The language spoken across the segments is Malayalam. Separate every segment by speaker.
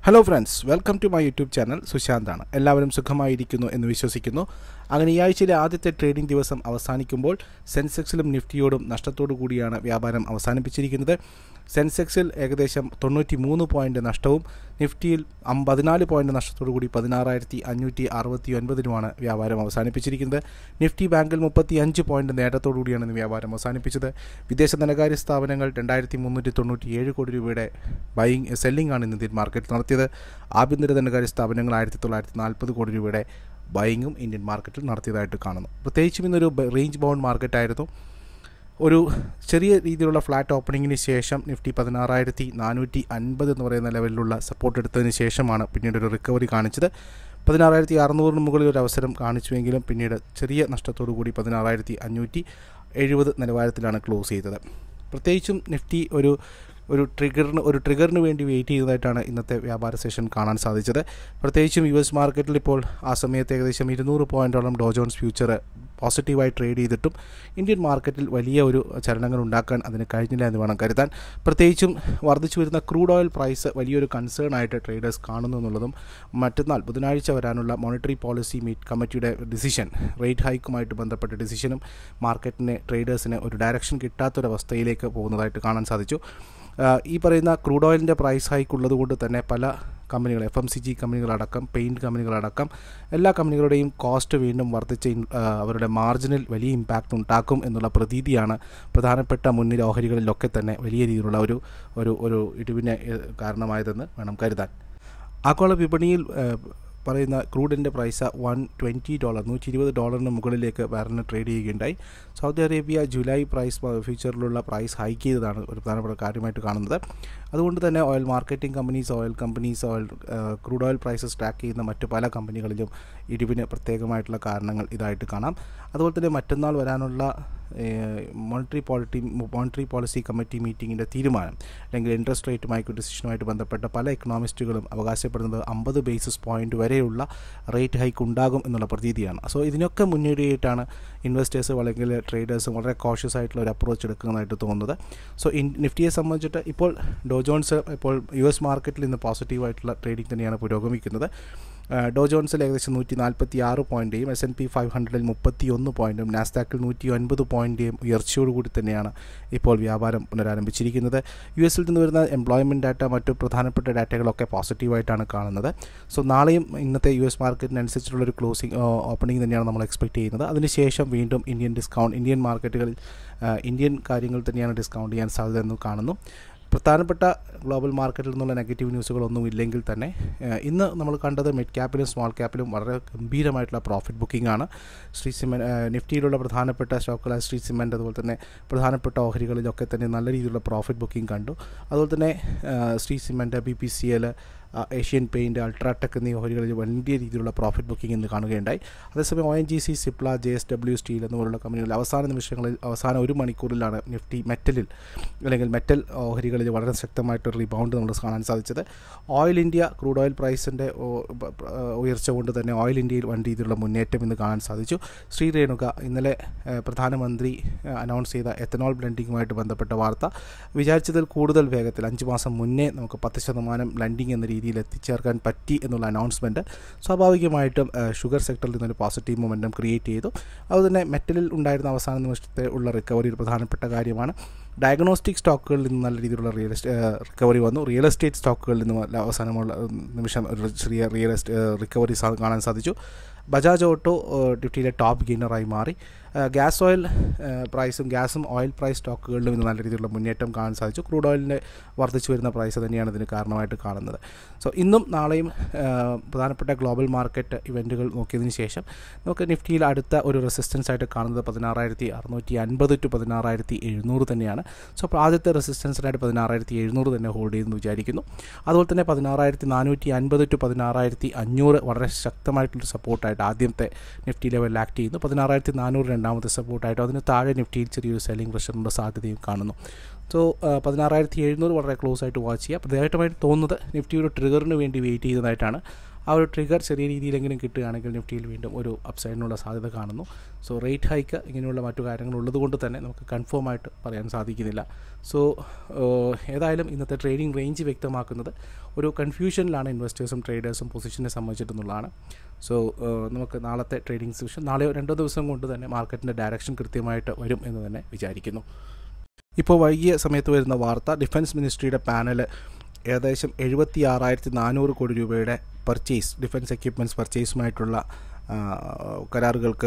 Speaker 1: hello friends welcome to my YouTube channel സുശാന്താണ് എല്ലാവരും സുഖമായിരിക്കുന്നു എന്ന് വിശ്വസിക്കുന്നു അങ്ങനെ ഈ ആഴ്ചയിലെ ആദ്യത്തെ ട്രേഡിംഗ് ദിവസം അവസാനിക്കുമ്പോൾ സെൻസെക്സിലും നിഫ്റ്റിയോടും നഷ്ടത്തോടു കൂടിയാണ് വ്യാപാരം അവസാനിപ്പിച്ചിരിക്കുന്നത് സെൻസെക്സിൽ ഏകദേശം തൊണ്ണൂറ്റി മൂന്ന് പോയിൻ്റ് നഷ്ടവും നിഫ്റ്റിയിൽ അം- പതിനാല് പോയിൻ്റ് നഷ്ടത്തോടു കൂടി പതിനാറായിരത്തി അഞ്ഞൂറ്റി അറുപത്തി ഒൻപതിനുമാണ് വ്യാപാരം അവസാനിപ്പിച്ചിരിക്കുന്നത് നിഫ്റ്റി ബാങ്കിൽ മുപ്പത്തി അഞ്ച് പോയിൻ്റ് നേട്ടത്തോടു കൂടിയാണ് ഇന്ന് വ്യാപാരം അവസാനിപ്പിച്ചത് വിദേശ ധനകാര്യ സ്ഥാപനങ്ങൾ രണ്ടായിരത്തി മുന്നൂറ്റി തൊണ്ണൂറ്റി ഏഴ് കോടി രൂപയുടെ ബൈങ് സെല്ലിംഗ് ആണ് ഇന്ന് ഇന്ത്യൻ മാർക്കറ്റിൽ നടത്തിയത് ആഭ്യന്തര ധനകാര്യ സ്ഥാപനങ്ങൾ ആയിരത്തി തൊള്ളായിരത്തി നാൽപ്പത് കോടി രൂപയുടെ ബൈങ്ങും ഇന്ത്യൻ മാർക്കറ്റിൽ നടത്തിയതായിട്ട് കാണുന്നു പ്രത്യേകിച്ചും ഇന്നൊരു ബ- റേഞ്ച് ബൗണ്ട് മാർക്കറ്റായിരുന്നു ഒരു ചെറിയ രീതിയിലുള്ള ഫ്ലാറ്റ് ഓപ്പണിങ്ങിന് ശേഷം നിഫ്റ്റി പതിനാറായിരത്തി നാനൂറ്റി അൻപത് എന്ന് പറയുന്ന ലെവലിലുള്ള സപ്പോർട്ട് എടുത്തതിന് ശേഷമാണ് പിന്നീട് ഒരു റിക്കവറി കാണിച്ചത് പതിനാറായിരത്തി അറുന്നൂറിന് മുകളിൽ ഒരു അവസരം കാണിച്ചുവെങ്കിലും പിന്നീട് ചെറിയ നഷ്ടത്തോടു കൂടി പതിനാറായിരത്തി അഞ്ഞൂറ്റി എഴുപത് നിലവാരത്തിലാണ് ക്ലോസ് ചെയ്തത് പ്രത്യേകിച്ചും നിഫ്റ്റി ഒരു ഒരു ട്രിഗറിന് ഒരു ട്രിഗറിന് വേണ്ടി വെയിറ്റ് ചെയ്യുന്നതായിട്ടാണ് ഇന്നത്തെ വ്യാപാര സെഷൻ കാണാൻ സാധിച്ചത് പ്രത്യേകിച്ചും യു എസ് മാർക്കറ്റിൽ ഇപ്പോൾ ആ സമയത്ത് ഏകദേശം ഇരുന്നൂറ് പോയിൻറ്റോളം ഡോജോൺസ് ഫ്യൂച്ചർ പോസിറ്റീവായി ട്രേഡ് ചെയ്തിട്ടും ഇന്ത്യൻ മാർക്കറ്റിൽ വലിയ ഒരു ചലനങ്ങൾ ഉണ്ടാക്കാൻ അതിന് കഴിഞ്ഞില്ല എന്ന് വേണം കരുതാൻ പ്രത്യേകിച്ചും വർദ്ധിച്ചു വരുന്ന ക്രൂഡ് ഓയിൽ പ്രൈസ് വലിയൊരു കൺസേൺ ആയിട്ട് ട്രേഡേഴ്സ് കാണുന്നു എന്നുള്ളതും മറ്റന്നാൾ ബുധനാഴ്ച വരാനുള്ള മോണിറ്ററി പോളിസി മീറ്റ് കമ്മിറ്റിയുടെ ഡിസിഷൻ റേറ്റ് ഹൈക്കുമായിട്ട് ബന്ധപ്പെട്ട ഡിസിഷനും മാർക്കറ്റിനെ ട്രേഡേഴ്സിന് ഒരു ഡയറക്ഷൻ കിട്ടാത്തൊരവസ്ഥയിലേക്ക് പോകുന്നതായിട്ട് കാണാൻ സാധിച്ചു ആ, ഈ പറയുന്ന ക്രൂഡ് ഓയിലിൻ്റെ പ്രൈസ് ഹൈക്ക് ഉള്ളതുകൊണ്ട് തന്നെ പല കമ്പനികൾ എഫ് എം സി ജി കമ്പനികളടക്കം പെയിൻറ്റ് കമ്പനികളടക്കം എല്ലാ കമ്പനികളുടെയും കോസ്റ്റ് വീണ്ടും വർദ്ധിച്ച് ഇൻ- ആ, അവരുടെ മാർജിനിൽ വലിയ ഇമ്പാക്റ്റ് ഉണ്ടാക്കും എന്നുള്ള പ്രതീതിയാണ് പ്രധാനപ്പെട്ട മുൻനിര ഓഹരികളിലൊക്കെ തന്നെ വലിയ രീതിയിലുള്ള ഒരു ഒരു ഒരു ഇടിവിന് ഏഹ്, കാരണമായതെന്ന് വേണം കരുതാൻ ആഗോള വിപണിയിൽ ഏഹ്, പറയുന്ന ക്രൂഡിൻ്റെ പ്രൈസ് വൺ ട്വൻറ്റി ഡോളർ നൂറ്റി ഇരുപത് ഡോളറിന് മുകളിലേക്ക് ബാരലിന് ട്രേഡ് ചെയ്യുകയുണ്ടായി സൗദി അറേബ്യ ജൂലൈ പ്രൈസ് ഫ്യൂച്ചറിലുള്ള പ്രൈസ് ഹൈക്ക് ചെയ്തതാണ് ഒരു പ്രധാനപ്പെട്ട കാര്യമായിട്ട് കാണുന്നത് അതുകൊണ്ട് തന്നെ oil marketing companies oil companies oil crude oil prices track ചെയ്യുന്ന മറ്റു പല കമ്പനികളിലും ഇടിവിന് പ്രത്യേകമായിട്ടുള്ള കാരണങ്ങൾ ഇതായിട്ട് കാണാം അതുപോലെ തന്നെ മറ്റന്നാൾ വരാനുള്ള monetary polity monetary policy committee മീറ്റിങ്ങിൻ്റെ തീരുമാനം അല്ലെങ്കിൽ ഇൻട്രസ്റ്റ് റേറ്റുമായി ഡിസിഷനുമായിട്ട് ബന്ധപ്പെട്ട പല എക്കണോമിസ്റ്റുകളും അവകാശപ്പെടുന്നത് അമ്പത് ബേസിസ് പോയിന്റ് വരെയുള്ള റേറ്റ് ഹൈക്ക് ഉണ്ടാകും എന്നുള്ള പ്രതീതിയാണ് സോ ഇതിനൊക്കെ മുന്നോടിയായിട്ടാണ് ഇൻവെസ്റ്റേഴ്സ് അല്ലെങ്കിൽ ട്രേഡേഴ്സും വളരെ കോഷ്യസ് ആയിട്ടുള്ള ഒരു അപ്രോച്ച് എടുക്കുന്നതായിട്ട് തോന്നുന്നത് സോ ഇൻ നിഫ്റ്റിയെ സംബന്ധിച്ചിട്ട് ഇപ്പോൾ ഡോജോൺസ് ഇപ്പോൾ യു എസ് മാർക്കറ്റിൽ ഇന്ന് പോസിറ്റീവായിട്ടുള്ള ട്രേഡിംഗ് തന്നെയാണ് പുരോഗമിക്കുന്നത് ആ, ഡോ ജോൺസിൽ ഏകദേശം നൂറ്റി നാൽപ്പത്തി ആറ് പോയിൻറ്റേയും എസ് എൻ പി ഫൈവ് ഹൺഡ്രഡിൽ മുപ്പത്തി ഒന്ന് പോയിൻറ്റും നാസ്ഡാക്കിൽ നൂറ്റി ഒൻപത് പോയിൻറ്റേയും ഉയർച്ചയോടുകൂടി തന്നെയാണ് ഇപ്പോൾ വ്യാപാരം പുനരാരംഭിച്ചിരിക്കുന്നത് യു എസിൽ നിന്ന് വരുന്ന എംപ്ലോയ്മെൻറ്റ് ഡാറ്റ മറ്റു പ്രധാനപ്പെട്ട ഡാറ്റകളൊക്കെ പോസിറ്റീവായിട്ടാണ് കാണുന്നത് സോ നാളെയും ഇന്നത്തെ യു എസ് മാർക്കറ്റിനനുസരിച്ചുള്ള ഒരു ക്ലോസിംഗ് ഓപ്പണിംഗ് തന്നെയാണ് നമ്മൾ എക്സ്പെക്ട് ചെയ്യുന്നത് അതിനുശേഷം വീണ്ടും ഇന്ത്യൻ ഡിസ്കൗണ്ട് ഇന്ത്യൻ മാർക്കറ്റുകളിൽ ആ, ഇന്ത്യൻ കാര്യങ്ങൾ തന്നെയാണ് ഡിസ്കൗണ്ട് ചെയ്യാൻ സാധ്യത എന്ന് കാണുന്നു പ്രധാനപ്പെട്ട ഗ്ലോബൽ മാർക്കറ്റിൽ നിന്നുള്ള നെഗറ്റീവ് ന്യൂസുകളൊന്നും ഇല്ലെങ്കിൽ തന്നെ ഏഹ്, ഇന്ന് നമ്മൾ കണ്ടത് മിഡ് ക്യാപ്പിലും സ്മോൾ ക്യാപ്പിലും വളരെ ഗംഭീരമായിട്ടുള്ള പ്രോഫിറ്റ് ബുക്കിംഗ് ആണ് ശ്രീ സിമെൻറ്റ് നിഫ്റ്റിയിലുള്ള പ്രധാനപ്പെട്ട സ്റ്റോക്കുകളായ ശ്രീ സിമെൻറ്റ് അതുപോലെ തന്നെ പ്രധാനപ്പെട്ട ഓഹരികളിലൊക്കെ തന്നെ നല്ല രീതിയിലുള്ള പ്രോഫിറ്റ് ബുക്കിംഗ് കണ്ടു അതുപോലെ തന്നെ ഏഹ്, Shree cement B P C L Asian paint UltraTech എന്നീ ഓഹരികളിൽ വലിയ രീതിയിലുള്ള പ്രോഫിറ്റ് ബുക്കിംഗ് ഇന്ന് കാണുകയുണ്ടായി അതേസമയം O N G C Cipla J S W steel എന്നുപോലുള്ള കമ്പനികളിൽ അവസാന നിമിഷങ്ങളിൽ അവസാന ഒരു മണിക്കൂറിലാണ് നിഫ്റ്റി മെറ്റലിൽ അല്ലെങ്കിൽ മെറ്റൽ ഓഹരികളിൽ വളരെ ശക്തമായിട്ടൊരു റിബൗണ്ട് നമ്മൾ കാണാൻ സാധിച്ചത് ഓയിൽ ഇന്ത്യ ക്രൂഡ് ഓയിൽ പ്രൈസിൻ്റെ ഉയർച്ച കൊണ്ട് തന്നെ ഓയിൽ ഇന്ത്യയിൽ വൻ രീതിയിലുള്ള മുന്നേറ്റം ഇന്ന് കാണാൻ സാധിച്ചു ശ്രീ രേണുക ഇന്നലെ ഏഹ്, പ്രധാനമന്ത്രി ഏഹ്, അനൗൺസ് ചെയ്ത എത്തനോൾ ബ്ലെൻഡിങ്ങുമായിട്ട് ബന്ധപ്പെട്ട വാർത്ത വിചാരിച്ചതിൽ കൂടുതൽ വേഗത്തിൽ അഞ്ച് മാസം മുന്നേ നമുക്ക് പത്ത് ശതമാനം ബ്ലെൻഡിങ് എന്ന രീതിയിൽ എത്തിച്ചേർക്കാൻ പറ്റി എന്നുള്ള അനൗൺസ്മെൻറ്റ് സ്വാഭാവികമായിട്ടും ഏഹ്, ഷുഗർ സെക്ടറിൽ നിന്നൊരു പോസിറ്റീവ് മൊമെൻറ്റം ക്രിയേറ്റ് ചെയ്തു അതുതന്നെ മെറ്റലിൽ ഉണ്ടായിരുന്ന അവസാന നിമിഷത്തെ ഉള്ള റിക്കവറി ഒരു പ്രധാനപ്പെട്ട കാര്യമാണ് ഡയഗ്നോസ്റ്റിക് സ്റ്റോക്കുകളിൽ നിന്ന് നല്ല രീതിയിലുള്ള റിയൽ എസ്റ്റേ റിക്കവറി വന്നു റിയൽ എസ്റ്റേറ്റ് സ്റ്റോക്കുകളിൽ നിന്ന് നല്ല അവസാനമുള്ള ഉം, നിമിഷം ഒരു ചെറിയ റിയൽ എസ്റ്റേ റിക്കവറി സാ- കാണാൻ സാധിച്ചു ബജാജ് ഓട്ടോ ഏഹ്, നിഫ്റ്റിയിലെ ടോപ്പ് ഗെയിനറായി മാറി ഏഹ്, ഗ്യാസ് ഓയിൽ ഏഹ്, പ്രൈസും ഗ്യാസും ഓയിൽ പ്രൈസ് സ്റ്റോക്കുകളിലും ഇന്ന് നല്ല രീതിയിലുള്ള മുന്നേറ്റം കാണാൻ സാധിച്ചു ക്രൂഡ് ഓയിലിൻ്റെ വർദ്ധിച്ചു വരുന്ന പ്രൈസ് തന്നെയാണ് ഇതിന് കാരണമായിട്ട് കാണുന്നത് സോ ഇന്നും നാളെയും ഏഹ്, പ്രധാനപ്പെട്ട ഗ്ലോബൽ മാർക്കറ്റ് ഇവൻറ്റുകൾ നോക്കിയതിന് ശേഷം നമുക്ക് നിഫ്റ്റിയിൽ അടുത്ത ഒരു റെസിസ്റ്റൻസ് ആയിട്ട് കാണുന്നത് പതിനാറായിരത്തി അറുന്നൂറ്റി അൻപത് ടു പതിനാറായിരത്തി എഴുന്നൂറ് തന്നെയാണ് സോ അപ്പോൾ ആദ്യത്തെ റെസിസ്റ്റൻസിനായിട്ട് പതിനാറായിരത്തി എഴുന്നൂറ് തന്നെ ഹോൾഡ് ചെയ്യുമെന്ന് വിചാരിക്കുന്നു അതുപോലെ തന്നെ പതിനാറായിരത്തി നാനൂറ്റി അൻപത് ടു പതിനാറായിരത്തി അഞ്ഞൂറ് വളരെ ശക്തമായിട്ടുള്ള സപ്പോർട്ടായിട്ട് ആദ്യത്തെ നിഫ്റ്റി ലെവലിൽ ആക്ട് ചെയ്യുന്നു പതിനാറായിരത്തി നാനൂറ് രണ്ടാമത്തെ സപ്പോർട്ടായിട്ട് അതിന് താഴെ നിഫ്റ്റിയിൽ ചെറിയൊരു സെല്ലിംഗ് പ്രഷറിൻ്റെ സാധ്യതയും കാണുന്നു സോ പതിനാറായിരത്തി എഴുന്നൂറ് വളരെ ക്ലോസ് ആയിട്ട് വാച്ച് ചെയ്യുക പ്രധാനമായിട്ട് തോന്നുന്നത് നിഫ്റ്റി ഒരു ട്രിഗറിന് വേണ്ടി വെയിറ്റ് ചെയ്യുന്നതായിട്ടാണ് ആ ഒരു ട്രിഗർ ചെറിയ രീതിയിലെങ്കിലും കിട്ടുകയാണെങ്കിൽ നിഫ്റ്റിയിൽ വീണ്ടും ഒരു അപ്സൈഡിനുള്ള സാധ്യത കാണുന്നു സോ റേറ്റ് ഹൈക്ക് ഇങ്ങനെയുള്ള മറ്റു കാര്യങ്ങൾ ഉള്ളതുകൊണ്ട് തന്നെ നമുക്ക് കൺഫേം ആയിട്ട് പറയാൻ സാധിക്കുന്നില്ല സോ ഏതായാലും ഇന്നത്തെ ട്രേഡിംഗ് റേഞ്ച് വ്യക്തമാക്കുന്നത് ഒരു കൺഫ്യൂഷനിലാണ് ഇൻവെസ്റ്റേഴ്സും ട്രേഡേഴ്സും പൊസിഷനെ സംബന്ധിച്ചിട്ടെന്നുള്ളതാണ് സോ നമുക്ക് നാളത്തെ ട്രേഡിംഗ് സെഷൻ നാളെയോ രണ്ടോ ദിവസം കൊണ്ട് തന്നെ മാർക്കറ്റിൻ്റെ ഡയറക്ഷൻ കൃത്യമായിട്ട് വരും എന്ന് തന്നെ വിചാരിക്കുന്നു ഇപ്പോൾ വൈകിയ സമയത്ത് വരുന്ന വാർത്ത ഡിഫൻസ് മിനിസ്ട്രിയുടെ പാനൽ ഏകദേശം എഴുപത്തി ആറായിരത്തി നാനൂറ് കോടി രൂപയുടെ പർച്ചേസ് ഡിഫൻസ് എക്യുപ്മെൻറ്റ്സ് പർച്ചേസുമായിട്ടുള്ള കരാറുകൾക്ക്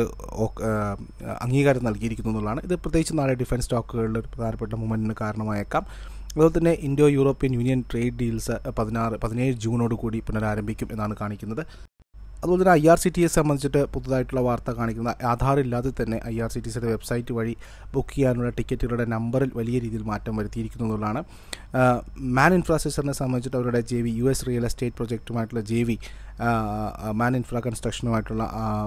Speaker 1: അംഗീകാരം നൽകിയിരിക്കുന്നു എന്നുള്ളതാണ് ഇത് പ്രത്യേകിച്ച് നാളെ ഡിഫൻസ് സ്റ്റോക്കുകളിൽ ഒരു പ്രധാനപ്പെട്ട മൂവ്മെൻറ്റിന് കാരണമായേക്കാം അതുപോലെ തന്നെ Indo European union trade deals പതിനാറ് പതിനേഴ് ജൂണോട് കൂടി പുനരാരംഭിക്കും എന്നാണ് കാണിക്കുന്നത് അതുപോലെ തന്നെ I R C T S സംബന്ധിച്ചിട്ട് പുതുതായിട്ടുള്ള വാർത്ത കാണിക്കുന്ന ആധാർ ഇല്ലാതെ തന്നെ ഐ ആർ സി ടി സിയുടെ വെബ്സൈറ്റ് വഴി ബുക്ക് ചെയ്യാനുള്ള ടിക്കറ്റുകളുടെ നമ്പറിൽ വലിയ രീതിയിൽ മാറ്റം വരുത്തിയിരിക്കുന്നു എന്നുള്ളതാണ് മാൻ ഇൻഫ്രാസ്ട്രക്ചറിനെ സംബന്ധിച്ചിട്ട് അവരുടെ J V U S real estate പ്രൊജക്റ്റുമായിട്ടുള്ള ജെ വി മാൻ ഇൻഫ്രാ കൺസ്ട്രക്ഷനുമായിട്ടുള്ള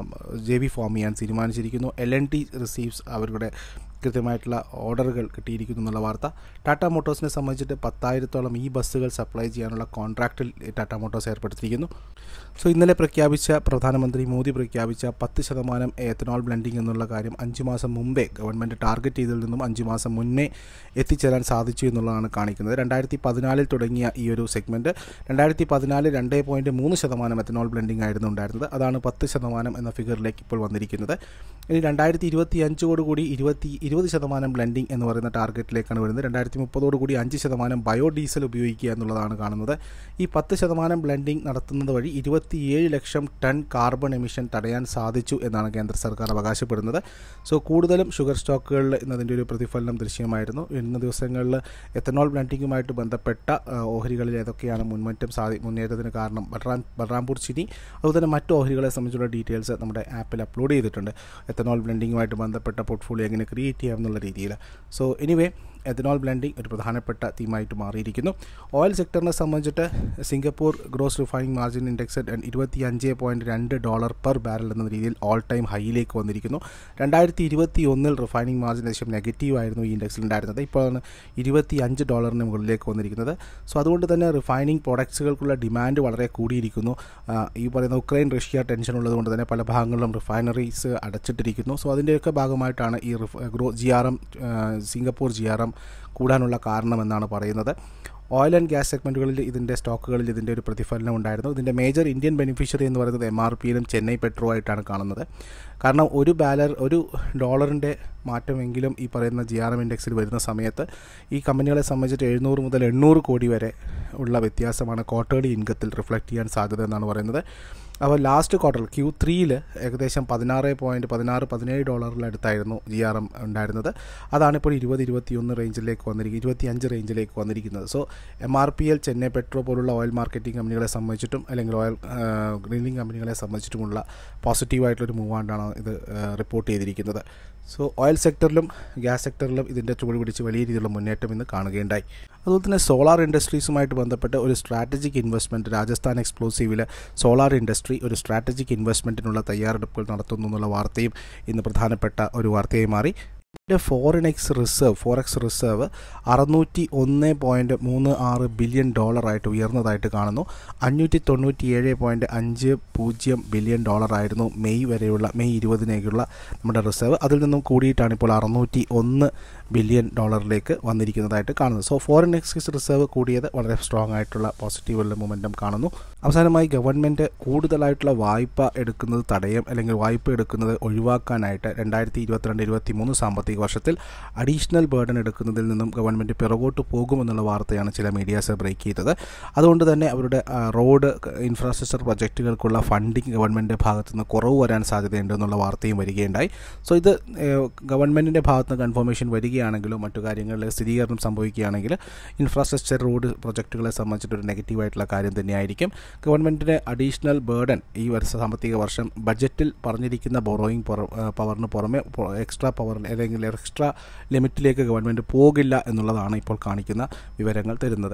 Speaker 1: ജെ വി ഫോം ചെയ്യാൻ തീരുമാനിച്ചിരിക്കുന്നു എൽ എൻ ടി റിസീവ്സ് അവരുടെ കൃത്യമായിട്ടുള്ള ഓർഡറുകൾ കിട്ടിയിരിക്കുന്നു എന്നുള്ള വാർത്ത ടാറ്റ മോട്ടോഴ്സിനെ സംബന്ധിച്ചിട്ട് പത്തായിരത്തോളം ഈ ബസ്സുകൾ സപ്ലൈ ചെയ്യാനുള്ള കോൺട്രാക്റ്റിൽ ടാറ്റ മോട്ടോഴ്സ് ഏർപ്പെടുത്തിയിരിക്കുന്നു സോ ഇന്നലെ പ്രഖ്യാപിച്ച പ്രധാനമന്ത്രി മോദി പ്രഖ്യാപിച്ച പത്ത് ശതമാനം എത്തനോൾ ബ്ലെൻഡിംഗ് എന്നുള്ള കാര്യം അഞ്ച് മാസം മുമ്പേ ഗവൺമെൻറ് ടാർഗറ്റ് ചെയ്തതിൽ നിന്നും അഞ്ച് മാസം മുന്നേ എത്തിച്ചേരാൻ സാധിച്ചു എന്നുള്ളതാണ് കാണിക്കുന്നത് രണ്ടായിരത്തി പതിനാലിൽ തുടങ്ങിയ ഈ ഒരു സെഗ്മെൻറ്റ് രണ്ടായിരത്തി പതിനാല് രണ്ട് പോയിൻറ്റ് മൂന്ന് ശതമാനം എത്തനോൾ ബ്ലെൻഡിംഗ് ആയിരുന്നു ഉണ്ടായിരുന്നത് അതാണ് പത്ത് ശതമാനം എന്ന ഫിഗറിലേക്ക് ഇപ്പോൾ വന്നിരിക്കുന്നത് ഇനി രണ്ടായിരത്തി ഇരുപത്തി അഞ്ചോടുകൂടി ഇരുപത്തി ഇരുപത് ശതമാനം ബ്ലെൻഡിംഗ് എന്ന് പറയുന്ന ടാർഗറ്റിലേക്കാണ് വരുന്നത് രണ്ടായിരത്തി മുപ്പതോടുകൂടി അഞ്ച് ശതമാനം ബയോഡീസൽ ഉപയോഗിക്കുക എന്നുള്ളതാണ് കാണുന്നത് ഈ പത്ത് ശതമാനം ബ്ലെൻഡിംഗ് നടത്തുന്നത് വഴി ഇരുപത്തിയേഴ് ലക്ഷം ടൺ കാർബൺ എമിഷൻ തടയാൻ സാധിച്ചു എന്നാണ് കേന്ദ്ര സർക്കാർ അവകാശപ്പെടുന്നത് സോ കൂടുതലും ഷുഗർ സ്റ്റോക്കുകളിൽ ഇന്നതിൻ്റെ ഒരു പ്രതിഫലനം ദൃശ്യമായിരുന്നു ഇന്ന ദിവസങ്ങളിൽ എത്തനോൾ ബ്ലെൻഡിങ്ങുമായിട്ട് ബന്ധപ്പെട്ട ഓഹരികളിൽ ഏതൊക്കെയാണ് മുൻമറ്റം സാധി മുന്നേറ്റത്തിന് കാരണം ബൽറാം ബൽറാംപൂർ ചിനി അതുപോലെ തന്നെ മറ്റു ഓഹരികളെ സംബന്ധിച്ചുള്ള ഡീറ്റെയിൽസ് നമ്മുടെ ആപ്പിൽ അപ്ലോഡ് ചെയ്തിട്ടുണ്ട് എത്തനോൾ ബ്ലെൻഡിങ്ങുമായിട്ട് ബന്ധപ്പെട്ട പോർട്ട്ഫോളിയോ എങ്ങനെ ക്രിയേറ്റ് ചെയ്യാം എന്നുള്ള രീതിയിൽ സോ എനിവേ എഥനോൾ ബ്ലെൻഡിംഗ് ഒരു പ്രധാനപ്പെട്ട തീമായിട്ട് മാറിയിരിക്കുന്നു ഓയിൽ സെക്ടറിനെ സംബന്ധിച്ചിട്ട് Singapore gross refining margin index ഇരുപത്തി അഞ്ച് പോയിൻറ്റ് രണ്ട് ഡോളർ പെർ ബാരൽ എന്ന രീതിയിൽ ഓൾ ടൈം ഹൈയിലേക്ക് വന്നിരിക്കുന്നു രണ്ടായിരത്തി ഇരുപത്തി ഒന്നിൽ റിഫൈനിങ് മാർജിൻ ഏകദേശം നെഗറ്റീവ് ആയിരുന്നു ഈ ഇൻഡെക്സിൽ ഉണ്ടായിരുന്നത് ഇപ്പോഴാണ് ഇരുപത്തി അഞ്ച് ഡോളറിന് മുകളിലേക്ക് വന്നിരിക്കുന്നത് സോ അതുകൊണ്ട് തന്നെ റിഫൈനിങ് പ്രോഡക്ട്സുകൾക്കുള്ള ഡിമാൻഡ് വളരെ കൂടിയിരിക്കുന്നു ഈ പറയുന്ന ഉക്രൈൻ റഷ്യ ടെൻഷൻ ഉള്ളതുകൊണ്ട് തന്നെ പല ഭാഗങ്ങളിലും റിഫൈനറീസ് അടച്ചിട്ടിരിക്കുന്നു സോ അതിൻ്റെയൊക്കെ ഭാഗമായിട്ടാണ് ഈ gross G R M Singapore G R M കൂടാനുള്ള കാരണമെന്നാണ് പറയുന്നത് ഓയിൽ ആൻഡ് ഗ്യാസ് സെഗ്മെൻറ്റുകളിൽ ഇതിൻ്റെ സ്റ്റോക്കുകളിൽ ഇതിൻ്റെ ഒരു പ്രതിഫലനം ഉണ്ടായിരുന്നു ഇതിൻ്റെ മേജർ ഇന്ത്യൻ ബെനിഫിഷ്യറി എന്ന് പറയുന്നത് എം ആർ പിയിലും ചെന്നൈ പെട്രോ ആയിട്ടാണ് കാണുന്നത് കാരണം ഒരു ബാലർ ഒരു ഡോളറിൻ്റെ മാറ്റമെങ്കിലും ഈ പറയുന്ന ജി ആർ എം ഇൻഡെക്സിൽ വരുന്ന സമയത്ത് ഈ കമ്പനികളെ സംബന്ധിച്ചിട്ട് എഴുന്നൂറ് മുതൽ എണ്ണൂറ് കോടി വരെ ഉള്ള വ്യത്യാസമാണ് ക്വാർട്ടേർലി ഇൻകത്തിൽ റിഫ്ലക്റ്റ് ചെയ്യാൻ സാധ്യത എന്നാണ് പറയുന്നത് അപ്പോൾ ലാസ്റ്റ് ക്വാർട്ടർ ക്യൂ ത്രീയിൽ ഏകദേശം പതിനാറ് പോയിൻറ്റ് പതിനാറ് പതിനേഴ് ഡോളറിലടുത്തായിരുന്നു ജി ആർ എം ഉണ്ടായിരുന്നത് അതാണിപ്പോൾ ഇരുപത് ഇരുപത്തിയൊന്ന് റേഞ്ചിലേക്ക് വന്നിരിക്കുന്നത് ഇരുപത്തിയഞ്ച് റേഞ്ചിലേക്ക് വന്നിരിക്കുന്നത് so M R P L Chennai petro പോലുള്ള ഓയിൽ മാർക്കറ്റിംഗ് കമ്പനികളെ സംബന്ധിച്ചിട്ടും അല്ലെങ്കിൽ ഓയിൽ ഡ്രില്ലിംഗ് കമ്പനികളെ സംബന്ധിച്ചിട്ടുമുള്ള പോസിറ്റീവായിട്ടുള്ളൊരു മൂവാണ്ടാണ് ഇത് റിപ്പോർട്ട് ചെയ്തിരിക്കുന്നത് സോ ഓയിൽ സെക്ടറിലും ഗ്യാസ് സെക്ടറിലും ഇതിൻ്റെ ചുവട് പിടിച്ച് വലിയ രീതിയിലുള്ള മുന്നേറ്റം ഇന്ന് കാണുകയുണ്ടായി അതുപോലെ തന്നെ സോളാർ ഇൻഡസ്ട്രീസുമായിട്ട് ബന്ധപ്പെട്ട് ഒരു സ്ട്രാറ്റജിക് ഇൻവെസ്റ്റ്മെൻറ്റ് രാജസ്ഥാൻ എക്സ്പ്ലോസീവിൽ സോളാർ ഇൻഡസ്ട്രി ഒരു സ്ട്രാറ്റജിക് ഇൻവെസ്റ്റ്മെൻറ്റിനുള്ള തയ്യാറെടുപ്പുകൾ നടത്തുന്നു എന്നുള്ള വാർത്തയും ഇന്ന് പ്രധാനപ്പെട്ട ഒരു വാർത്തയായി മാറി foreign ex reserve forex reserve അറുന്നൂറ്റി ഒന്ന് പോയിൻറ്റ് മൂന്ന് ആറ് ബില്യൺ ഡോളറായിട്ട് ഉയർന്നതായിട്ട് കാണുന്നു അഞ്ഞൂറ്റി തൊണ്ണൂറ്റി ഏഴ് പോയിൻറ്റ് അഞ്ച് പൂജ്യം ബില്യൺ ഡോളറായിരുന്നു മെയ് വരെയുള്ള മെയ് ഇരുപതിനേക്കുള്ള നമ്മുടെ റിസർവ് അതിൽ നിന്നും കൂടിയിട്ടാണ് ഇപ്പോൾ അറുന്നൂറ്റി ഒന്ന് ബില്യൺ ഡോളറിലേക്ക് വന്നിരിക്കുന്നതായിട്ട് കാണുന്നത് സോ ഫോറിൻ എക്സ്ചേഞ്ച് റിസർവ് കൂടിയത് വളരെ സ്ട്രോങ് ആയിട്ടുള്ള പോസിറ്റീവുള്ള മൊമെൻറ്റം കാണുന്നു അവസാനമായി ഗവൺമെൻറ് കൂടുതലായിട്ടുള്ള വായ്പ എടുക്കുന്നത് തടയും അല്ലെങ്കിൽ വായ്പ എടുക്കുന്നത് ഒഴിവാക്കാനായിട്ട് രണ്ടായിരത്തി ഇരുപത്തിരണ്ട് ഇരുപത്തി മൂന്ന് സാമ്പത്തിക വർഷത്തിൽ അഡീഷണൽ ബേർഡൻ എടുക്കുന്നതിൽ നിന്നും ഗവൺമെൻറ് പിറകോട്ട് പോകുമെന്നുള്ള വാർത്തയാണ് ചില മീഡിയാസ് ബ്രേക്ക് ചെയ്തത് അതുകൊണ്ട് തന്നെ അവരുടെ റോഡ് ഇൻഫ്രാസ്ട്രക്ചർ പ്രൊജക്റ്റുകൾക്കുള്ള ഫണ്ടിങ് ഗവൺമെൻറ് ഭാഗത്തു നിന്ന് കുറവ് വരാൻ സാധ്യതയുണ്ട് എന്നുള്ള വാർത്തയും വരികയുണ്ടായി സോ ഇത് ഗവൺമെൻറ്റിൻ്റെ ഭാഗത്ത് നിന്ന് കൺഫർമേഷൻ വരികയാണെങ്കിലോ മറ്റു കാര്യങ്ങളിൽ സ്ഥിരീകരണം സംഭവിക്കുകയാണെങ്കിൽ ഇൻഫ്രാസ്ട്രക്ചർ റോഡ് പ്രൊജക്റ്റുകളെ സംബന്ധിച്ചിട്ടൊരു നെഗറ്റീവായിട്ടുള്ള കാര്യം തന്നെയായിരിക്കും ഗവൺമെൻറ്റിൻ്റെ അഡീഷണൽ ബേർഡൻ ഈ വർഷ സാമ്പത്തിക വർഷം ബഡ്ജറ്റിൽ പറഞ്ഞിരിക്കുന്ന ബോറോയിങ് പവറിന് പുറമെ എക്സ്ട്രാ പവർ അല്ലെങ്കിൽ എക്സ്ട്രാ ലിമിറ്റിലേക്ക് ഗവൺമെൻറ് പോകില്ല എന്നുള്ളതാണ് ഇപ്പോൾ കാണിക്കുന്ന വിവരങ്ങൾ തരുന്നത്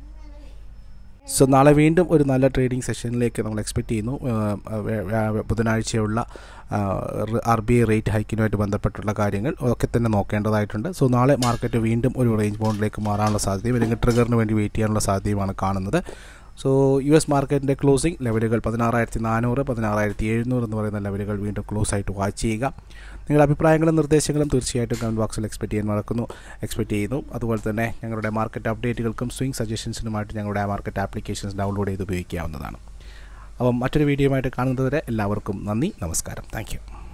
Speaker 1: സോ നാളെ വീണ്ടും ഒരു നല്ല ട്രേഡിംഗ് സെഷനിലേക്ക് നമ്മൾ എക്സ്പെക്റ്റ് ചെയ്യുന്നു ബുധനാഴ്ചയുള്ള ആർ ബി ഐ റേറ്റ് ഹൈക്കിനുമായിട്ട് ബന്ധപ്പെട്ടുള്ള കാര്യങ്ങൾ ഒക്കെ തന്നെ നോക്കേണ്ടതായിട്ടുണ്ട് സോ നാളെ മാർക്കറ്റ് വീണ്ടും ഒരു റേഞ്ച് ബോണ്ടിലേക്ക് മാറാനുള്ള സാധ്യതയും അല്ലെങ്കിൽ ട്രിഗറിന് വേണ്ടി വെയിറ്റ് ചെയ്യാനുള്ള സാധ്യതയുമാണ് കാണുന്നത് സോ യു എസ് മാർക്കറ്റിൻ്റെ ക്ലോസിംഗ് ലെവലുകൾ പതിനാറായിരത്തി നാനൂറ് പതിനാറായിരത്തി എഴുന്നൂറ് എന്ന് പറയുന്ന ലെവലുകൾ വീണ്ടും ക്ലോസ് ആയിട്ട് വാച്ച് ചെയ്യുക നിങ്ങളുടെ അഭിപ്രായങ്ങളും നിർദ്ദേശങ്ങളും തീർച്ചയായിട്ടും കമൻറ്റ് ബോക്സിൽ എക്സ്പെക്ട് ചെയ്യാൻ മറക്കുന്നു എക്സ്പെക്ട് ചെയ്യുന്നു അതുപോലെ തന്നെ ഞങ്ങളുടെ മാർക്കറ്റ് അപ്ഡേറ്റുകൾക്കും സ്വിംഗ് സജഷൻസിനുമായിട്ട് ഞങ്ങളുടെ മാർക്കറ്റ് ആപ്ലിക്കേഷൻസ് ഡൗൺലോഡ് ചെയ്ത് ഉപയോഗിക്കാവുന്നതാണ് അപ്പം മറ്റൊരു വീഡിയോയുമായിട്ട് കാണുന്നതുവരെ എല്ലാവർക്കും നന്ദി നമസ്കാരം താങ്ക്